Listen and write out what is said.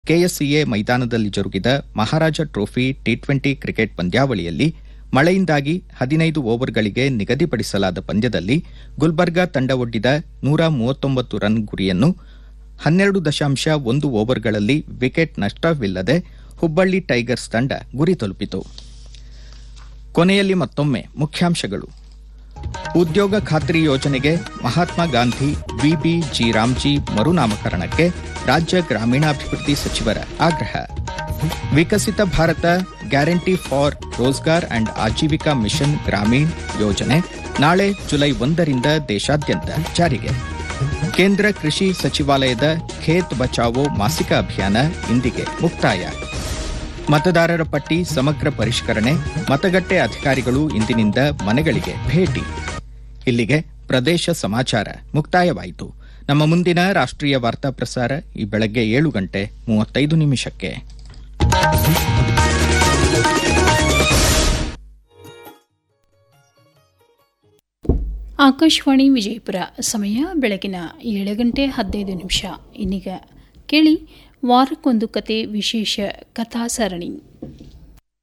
KSCA ಮೈದಾನದಲ್ಲಿ ಜರುಗಿದ Maharaja trophy T twenty cricket ಪಂದ್ಯಾವಳಿಯಲ್ಲಿ ಮಳೆಯಿಂದಾಗಿ ಹದಿನೈದು ಓವರ್ಗಳಿಗೆ ನಿಗದಿಪಡಿಸಲಾದ ಪಂದ್ಯದಲ್ಲಿ ಗುಲ್ಬರ್ಗಾ ತಂಡ ಒಡ್ಡಿದ ನೂರ ಮೂವತ್ತೊಂಬತ್ತು ರನ್ ಗುರಿಯನ್ನು ಹನ್ನೆರಡು ದಶಾಂಶ ಒಂದು ಓವರ್ಗಳಲ್ಲಿ ವಿಕೆಟ್ ನಷ್ಟವಿಲ್ಲದೆ ಹುಬ್ಬಳ್ಳಿ ಟೈಗರ್ಸ್ ತಂಡ ಗುರಿ ತಲುಪಿತು ಕೊನೆಯಲ್ಲಿ ಮತ್ತೊಮ್ಮೆ ಮುಖ್ಯಾಂಶಗಳು ಉದ್ಯೋಗ ಖಾತ್ರಿ ಯೋಜನೆಗೆ Mahatma Gandhi VB G RAM G ಮರುನಾಮಕರಣಕ್ಕೆ ರಾಜ್ಯ ಗ್ರಾಮೀಣಾಭಿವೃದ್ಧಿ ಸಚಿವರ ಆಗ್ರಹ Viksit Bharat guarantee for Rozgar and Ajeevika mission Gramin ಯೋಜನೆ ನಾಳೆ ಜುಲೈ ಒಂದರಿಂದ ದೇಶಾದ್ಯಂತ ಜಾರಿಗೆ ಕೇಂದ್ರ ಕೃಷಿ ಸಚಿವಾಲಯದ ಖೇತ್ ಬಚಾವೋ ಮಾಸಿಕ ಅಭಿಯಾನ ಇಂದಿಗೆ ಮುಕ್ತಾಯ ಮತದಾರರ ಪಟ್ಟಿ ಸಮಗ್ರ ಪರಿಷ್ಕರಣೆ ಮತಗಟ್ಟೆ ಅಧಿಕಾರಿಗಳು ಇಂದಿನಿಂದ ಮನೆಗಳಿಗೆ ಭೇಟಿ ಇಲ್ಲಿಗೆ ಪ್ರದೇಶ ಸಮಾಚಾರ ಮುಕ್ತಾಯವಾಯಿತು ನಮ್ಮ ಮುಂದಿನ ರಾಷ್ಟ್ರೀಯ ವಾರ್ತಾ ಪ್ರಸಾರ ಈ ಬೆಳಗ್ಗೆ ಏಳು ಗಂಟೆ ಮೂವತ್ತೈದು ನಿಮಿಷಕ್ಕೆ ಆಕಾಶವಾಣಿ ವಿಜಯಪುರ ಸಮಯ ಬೆಳಗಿನ ಏಳು ಗಂಟೆ ಹದಿನೈದು ನಿಮಿಷ ಇನ್ನೀಗ ಕೇಳಿ ವಾರಕ್ಕೊಂದು ಕತೆ ವಿಶೇಷ ಕಥಾ ಸರಣಿ